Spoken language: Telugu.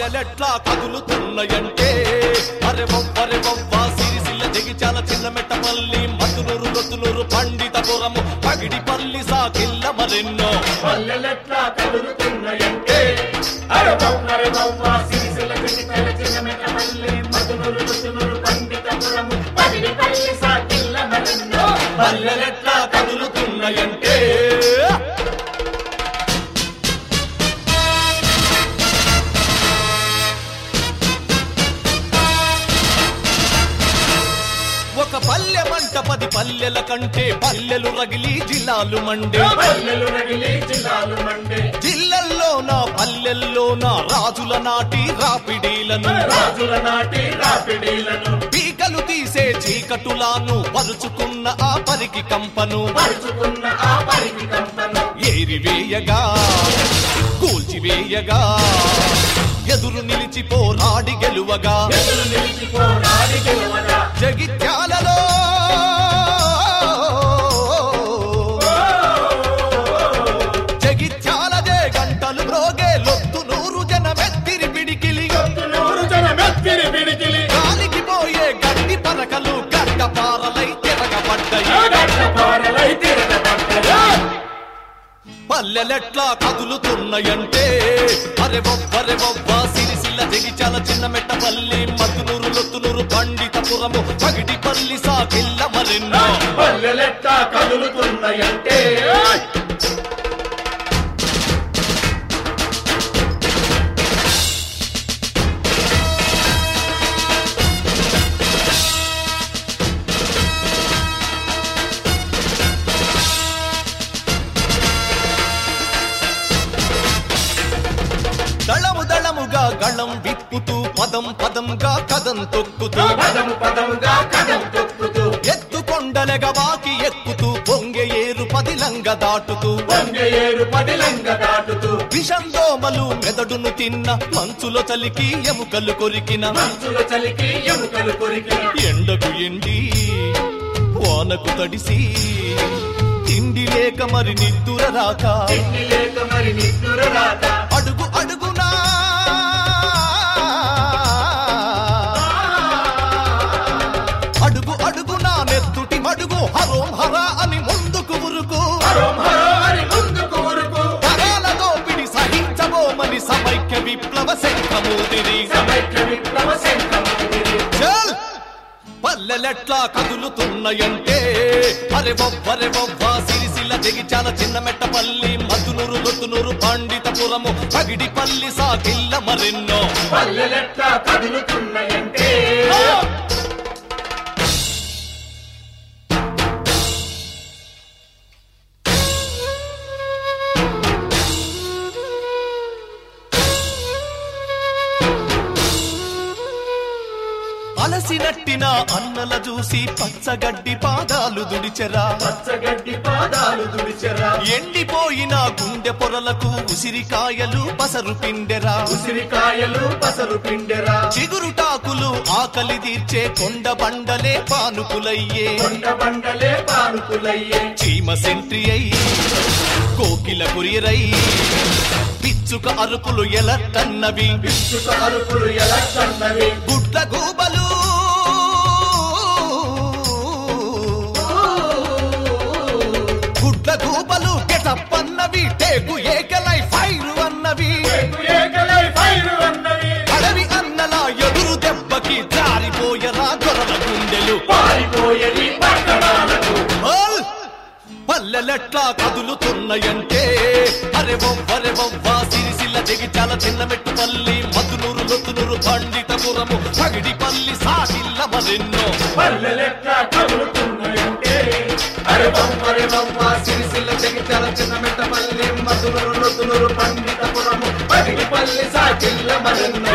పల్లెలెట్లా కదులుతున్నాయంటే అరే వవ్వరే వవ్వ సిరిసిల్ల జగిచాల చిన్న మెట్టపల్లి మధునూరు రొత్తునూరు పండితపురము పగిడిపల్లి సాకిల్ల మరెన్నో పల్లెలెట్లా కదులుతున్నాయంటే అరే బొమ్మరే బొమ్మ సిరిసిల్ల చిటితల చిన్న మెట్టపల్లి మధునూరు రుచునూరు పండితపురము పగిడిపల్లి సాకిల్ల మరెన్నో పల్లెలెట్లా కదులుతున్నాయంటే ఒక పల్లె మంట పది పల్లెల కంటే పల్లెలు రగిలి జిల్లాలు మండే పల్లెలు రగిలి జిల్లాలు మండే జిల్లల్లోన పల్లెల్లోన రాజుల నాటి రాపిడీలను రాజుల నాటి రాపిడీలను పీకలు తీసే చీకటులాను పరుచుకున్న ఆ పరికి కంపను పరుచుకున్న ఆ పరికి కంపను ఏరివేయగా కూల్చివేయగా ఎదురు నిలిచి పోరాడి గెలువగా ఎదురు నిలిచి పోరాడి గెలవగా జగిత్యాలలో జగిత్యాల జే గంటలు మ్రోగే లొత్తు నూరు జనమెత్తిరి పిడికిలి నూరు జన మెత్తిరి పిడికిలి గాలికి పోయే గడ్డి పరకలు గడ్డ పారలై తిరగబడ్డాయి పారలై తిరగబడ్డయా పల్లెలెట్లా కదులుతున్నాయంటే అరే బొబ్బరే బొబ్బ సిరిసిల్ల జగిచాల చిన్న మెట్టపల్లి మద్దునూరు లొత్తునూరు పండితపురము పగిడిపల్లి సాకిల్ల మరెన్నో పల్లెలెట్లా కదులుతున్నాయంటే దళము దళముగా గళం విప్పుతూ పదం పదంగా కదం తొక్కుతూ పదము పదముగా కదం తొక్కుతూ ఎత్తు కొండలెగ వాకి ఎక్కుతూ పొంగె ఏరు పదిలంగ దాటుతూ వంగ ఏరు పదిలంగ దాటుతూ విషం దోమలు మెదడును తిన్న మంచులో చలికి ఎముకలు కొరికిన మంచుల చలికి ఎముకలు కొరికి ఎండకు ఎండి వానకు తడిసి తిండి లేక మరి నిద్దుర రాక తిండి లేక మరి నిద్దుర రాక అడుగు అడుగునా అడుగు అడుగునా నెత్తుటి మడుగు హరోం హరా అని ముందుకు ఉరుకు హరోం హరో అని ముందుకు ఉరుకు తరాల దోపిడి సహించబోమని సమైక్య విప్లవ శంఖమూదిరి సమైక్య విప్లవ శంఖమూదిరి చల్ పల్లెలెట్లా కదులుతున్నాయంటే అరే బొబ్బరే బొబ్బ సిరిసిల్ల జగిచాల చిన్న మెట్టపల్లి మధునూరు లొత్తునూరు పండితపురము పగిడిపల్లి సాకిల్ల మరెన్నో పల్లెలెట్లా కదులుతున్నాయంటే అలసినట్టిన అన్నల చూసి పచ్చగడ్డి పాదాలు దుడిచెరా పచ్చగడ్డి పాదాలు దుడిచెరా ఎండిపోయిన గుండె పొరలకు ఉసిరికాయలు పసరు పిండెరా ఉసిరికాయలు పసరు పిండెరా చిగురుటాకులు ఆకలి తీర్చే కొండ బండలే పానుకులయ్యే కొండ బండలే పానుకులయ్యే చీమ సెంట్రి అయి కోకిల కురియరై పిచ్చుక అరుపులు ఎలట్టన్నవి పిచ్చుక అరుపులు ఎలా కన్నవి గుడ్ల గూబలు గుడ్ల గూబలు గెటప్పన్నవి టేకు ఏకలై ఫైరు అన్నవి ఏకలై ఫైరు అన్నవి అడవి అన్నల ఎదురు దెబ్బకి జారిపోయరా దొరల గుండెలు పారిపోయేది పట్టణాలకు ఓల్! పల్లెలెట్లా కదులుతున్నాయంటే అరే బొవ్వరే బొవ్వ సిరిసిల్ల జగిచాల చిన్న మెట్టుపల్లి మధునూరు లొత్తునూరు పండితపురము పగిడిపల్లి సాగిల్ల మరెన్నో పల్లెలెట్లా కదులుతున్నాయంటే అరే బొమ్మరే బొమ్మ సిరిసిల్ల జగిత్యాల చిన్న మెట్టపల్లి మధునూరు నొత్తునూరు పండితపురము పగిడిపల్లి సాకిల్ల మరెన్నో